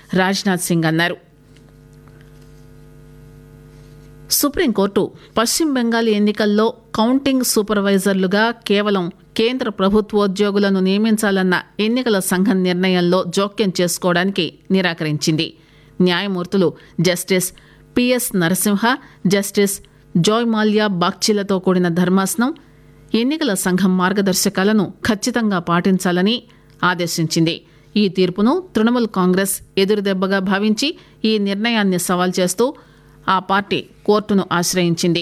రాజ్నాథ్ సింగ్ అన్నారు సుప్రీంకోర్టు పశ్చిమ బెంగాల్ ఎన్నికల్లో కౌంటింగ్ సూపర్వైజర్లుగా కేవలం కేంద్ర ప్రభుత్వోద్యోగులను నియమించాలన్న ఎన్నికల సంఘం నిర్ణయంలో జోక్యం చేసుకోవడానికి నిరాకరించింది న్యాయమూర్తులు justice PS Narasimha justice Joymalya బాగ్చిలతో కూడిన ధర్మాసనం ఎన్నికల సంఘం మార్గదర్శకాలను ఖచ్చితంగా పాటించాలని ఆదేశించింది ఈ తీర్పును తృణమూల్ కాంగ్రెస్ ఎదురుదెబ్బగా భావించి ఈ నిర్ణయాన్ని సవాల్ చేస్తూ ఆ పార్టీ కోర్టును ఆశ్రయించింది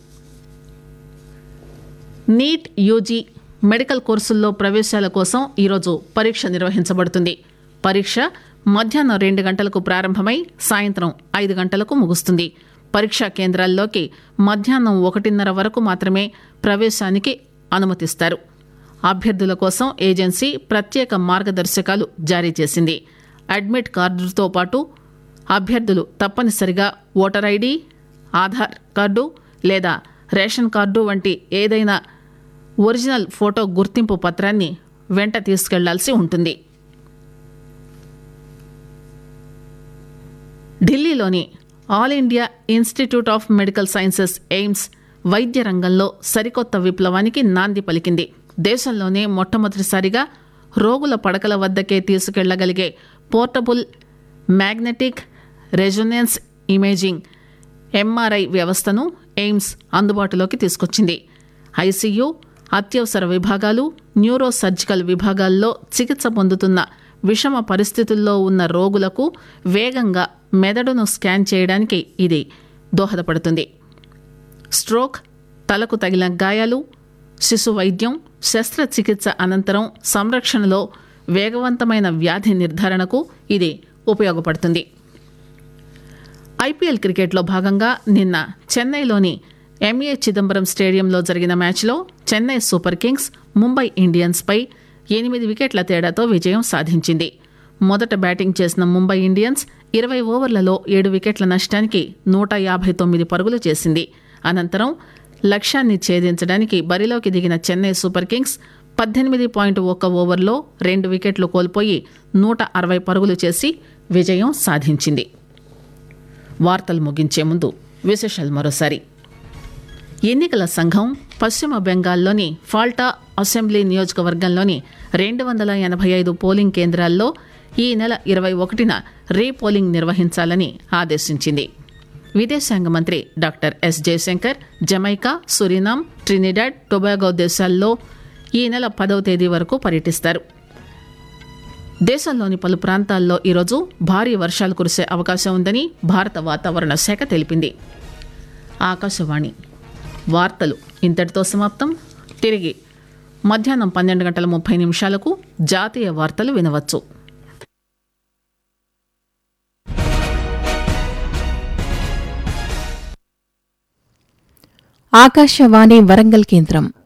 నీట్ యూజీ మెడికల్ కోర్సుల్లో ప్రవేశాల కోసం ఈరోజు పరీక్ష నిర్వహించబడుతుంది పరీక్ష మధ్యాహ్నం రెండు గంటలకు ప్రారంభమై సాయంత్రం ఐదు గంటలకు ముగుస్తుంది పరీక్షా కేంద్రాల్లోకి మధ్యాహ్నం ఒకటిన్నర వరకు మాత్రమే ప్రవేశానికి అనుమతిస్తారు అభ్యర్థుల కోసం ఏజెన్సీ ప్రత్యేక మార్గదర్శకాలు జారీ చేసింది అడ్మిట్ కార్డుతో పాటు అభ్యర్థులు తప్పనిసరిగా ఓటర్ ఐడి ఆధార్ కార్డు లేదా రేషన్ కార్డు వంటి ఏదైనా ఒరిజినల్ ఫోటో గుర్తింపు పత్రాన్ని వెంట తీసుకెళ్లాల్సి ఉంటుంది ఢిల్లీలోని All India Institute of Medical Sciences AIIMS వైద్య రంగంలో సరికొత్త విప్లవానికి నాంది పలికింది దేశంలోనే మొట్టమొదటిసారిగా రోగుల పడకల వద్దకే తీసుకెళ్లగలిగే portable magnetic resonance imaging MRI వ్యవస్థను ఎయిమ్స్ అందుబాటులోకి తీసుకొచ్చింది ఐసీయూ అత్యవసర విభాగాలు న్యూరో సర్జికల్ విభాగాల్లో చికిత్స పొందుతున్న విషమ పరిస్థితుల్లో ఉన్న రోగులకు వేగంగా మెదడును స్కాన్ చేయడానికి ఇది దోహదపడుతుంది స్ట్రోక్ తలకు తగిలిన గాయాలు శిశు వైద్యం శస్త్రచికిత్స అనంతరం సంరక్షణలో వేగవంతమైన వ్యాధి నిర్ధారణకు ఇది ఉపయోగపడుతుంది ఐపీఎల్ క్రికెట్లో భాగంగా నిన్న చెన్నైలోని ఎంఏ చిదంబరం స్టేడియంలో జరిగిన మ్యాచ్లో చెన్నై సూపర్ కింగ్స్ ముంబై ఇండియన్స్పై ఎనిమిది వికెట్ల తేడాతో విజయం సాధించింది మొదట బ్యాటింగ్ చేసిన ముంబై ఇండియన్స్ ఇరవై ఓవర్లలో ఏడు వికెట్ల నష్టానికి నూట యాభై తొమ్మిది పరుగులు చేసింది అనంతరం లక్ష్యాన్ని ఛేదించడానికి బరిలోకి దిగిన చెన్నై సూపర్ కింగ్స్ పద్దెనిమిది పాయింట్ ఒక్క ఓవర్లో రెండు వికెట్లు కోల్పోయి నూట అరవై పరుగులు చేసి విజయం సాధించింది వార్తలు ముగించే ముందు విశేషాలు మరోసారి ఎన్నికల సంఘం పశ్చిమ బెంగాల్లోని ఫాల్టా అసెంబ్లీ నియోజకవర్గంలోని రెండు వందల ఎనభై ఐదు పోలింగ్ కేంద్రాల్లో ఈ నెల ఇరవై ఒకటిన రీపోలింగ్ నిర్వహించాలని ఆదేశించింది విదేశాంగ మంత్రి doctor S Jaishankar Jamaica Suriname Trinidad Tobago దేశాల్లో ఈ నెల పదవ తేదీ వరకు పర్యటిస్తారు దేశంలోని పలు ప్రాంతాల్లో ఈరోజు భారీ వర్షాలు కురిసే అవకాశం ఉందని భారత వాతావరణ శాఖ తెలిపింది ఆకాశవాణి వార్తలు ఇంతటితో సమాప్తం తిరిగి మధ్యాహ్నం పన్నెండు గంటల ముప్పై నిమిషాలకు జాతీయ వార్తలు వినవచ్చు ఆకాశవాణి వరంగల్ కేంద్రం